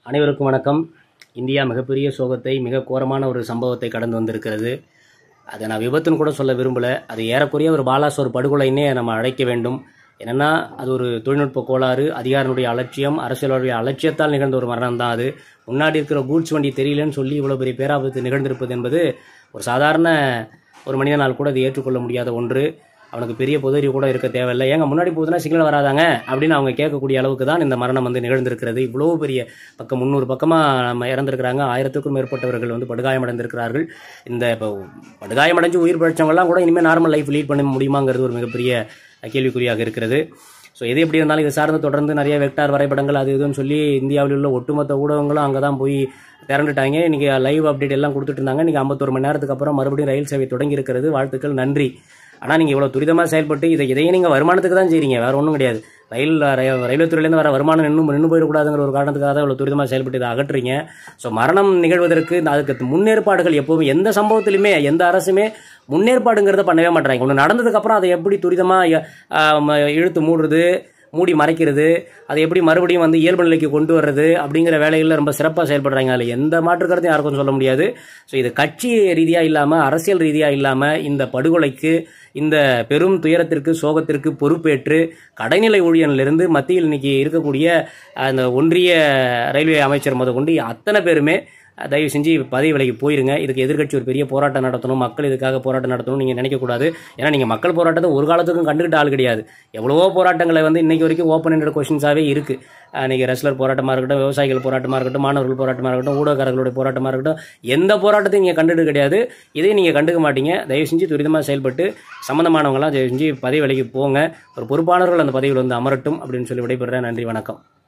அனைவருக்கும் வணக்கம் இந்தியா மிகப்பெரிய சோகத்தை மிக கோரமான ஒரு சம்பவத்தை கடந்து வந்திருக்கிறது அதை நான் விபத்துன்னு கூட சொல்ல விரும்பலை அது ஏறக்குறைய ஒரு பாலாஸ் ஒரு படுகொலைன்னே நம்ம அழைக்க வேண்டும் என்னென்னா அது ஒரு தொழில்நுட்ப கோளாறு அதிகாரினுடைய அலட்சியம் அரசியலுடைய அலட்சியத்தால் நிகழ்ந்த ஒரு மரணம் தான் அது முன்னாடி இருக்கிற கூட்ஸ் வண்டி தெரியலன்னு சொல்லி இவ்வளோ பெரிய பேராபத்து நிகழ்ந்திருப்பது என்பது ஒரு சாதாரண ஒரு மனிதனால் கூட இது ஏற்றுக்கொள்ள முடியாத ஒன்று அவனுக்கு பெரிய பொதறி கூட இருக்க தேவையில்லை ஏங்க முன்னாடி போகுதுன்னா சிக்னல் வராதாங்க அப்படின்னு அவங்க கேட்கக்கூடிய அளவுக்கு தான் இந்த மரணம் வந்து நிகழ்ந்திருக்கிறது இவ்வளோ பெரிய பக்கம் முந்நூறு பக்கமாக நம்ம இறந்துருக்கிறாங்க ஆயிரத்துக்கும் மேற்பட்டவர்கள் வந்து படுகாயமடைந்திருக்கிறார்கள் இந்த இப்போ படுகாயமடைஞ்சு உயிர் பிழைச்சவங்கலாம் கூட இனிமேல் நார்மல் லைஃப் லீட் பண்ண முடியுமாங்கிறது ஒரு மிகப்பெரிய கேள்விக்குறியாக இருக்கிறது ஸோ எது எப்படி இருந்தாலும் இது சார்ந்து தொடர்ந்து நிறைய வெக்டார் வரைபடங்கள் அது இதுன்னு சொல்லி இந்தியாவில் உள்ள ஒட்டுமொத்த ஊடகங்களும் அங்கே தான் போய் திரண்டுட்டாங்க இன்றைக்கி லைவ் அப்டேட் எல்லாம் கொடுத்துட்டு இருந்தாங்க இன்றைக்கி ஐம்பத்தொரு மணி நேரத்துக்கு அப்புறம் மறுபடியும் ரயில் சேவை தொடங்கி இருக்கிறது வாழ்த்துக்கள் நன்றி ஆனால் நீங்கள் இவ்வளோ துரிதமாக செயல்பட்டு இதை இதையும் நீங்கள் வருமானத்துக்கு தான் செய்கிறீங்க வேறு ஒன்றும் கிடையாது ரயில் ரய- ரயில்வே துறையிலேருந்து வர வருமானம் நின்று நின்று போயிடக்கூடாதுங்கிற ஒரு காரணத்துக்காக தான் இவ்வளோ துரிதமாக செயல்பட்டு இதை அகற்றுறீங்க ஸோ மரணம் நிகழ்வதற்கு இந்த அதுக்கு முன்னேற்பாடுகள் எப்போவுமே எந்த சம்பவத்திலுமே எந்த அரசுமே முன்னேற்பாடுங்கிறத பண்ணவே மாட்டாங்க ஒன்று நடந்ததுக்கப்புறம் அதை எப்படி துரிதமாக இழுத்து மூடுறது மூடி மறைக்கிறது அதை எப்படி மறுபடியும் வந்து இயல்பு நிலைக்கு கொண்டு வர்றது அப்படிங்கிற வேலைகளில் ரொம்ப சிறப்பாக செயல்படுறாங்க அதில் எந்த மாற்று கருத்தையும் யாருக்கும் சொல்ல முடியாது ஸோ இது கட்சி ரீதியாக இல்லாமல் அரசியல் ரீதியாக இல்லாமல் இந்த படுகொலைக்கு இந்த பெரும் துயரத்திற்கு சோகத்திற்கு பொறுப்பேற்று கடைநிலை ஊழியனிலிருந்து மத்தியில் இன்னைக்கு இருக்கக்கூடிய அந்த ஒன்றிய ரயில்வே அமைச்சர் முத கொண்டு அத்தனை பேருமே தயவு செஞ்சு பதவி விலைக்கு போயிருங்க இதுக்கு எதிர்க்கட்சி ஒரு பெரிய போராட்டம் நடத்தணும் மக்கள் இதுக்காக போராட்டம் நடத்தணும் நீங்கள் நினைக்கக்கூடாது ஏன்னா நீங்கள் மக்கள் போராட்டத்தை ஒரு காலத்துக்கும் கண்டுக்கிட்ட ஆள் கிடையாது எவ்வளவோ போராட்டங்களை வந்து இன்னைக்கு வரைக்கும் ஓப்பன் எண்டட் கொஷின்ஸாகவே இருக்குது இன்றைக்கி ரெஸ்லர் போராட்டமாக இருக்கட்டும் விவசாயிகள் போராட்டமாக இருக்கட்டும் மாணவர்கள் போராட்டமாக இருக்கட்டும் ஊடகக்காரர்களுடைய போராட்டமாக இருக்கட்டும் எந்த போராட்டத்தையும் நீங்கள் கண்டுட்டு கிடையாது இதையும் நீங்கள் கண்டுக்க மாட்டீங்க தயவு செஞ்சு துரிதமாக செயல்பட்டு சம்மந்தமானவங்களாம் தயவு செஞ்சு பதவி விலைக்கு போங்க ஒரு பொறுப்பானவர்கள் அந்த பதவியில் வந்து அமரட்டும் அப்படின்னு சொல்லி விடைபெறுறேன் நன்றி வணக்கம்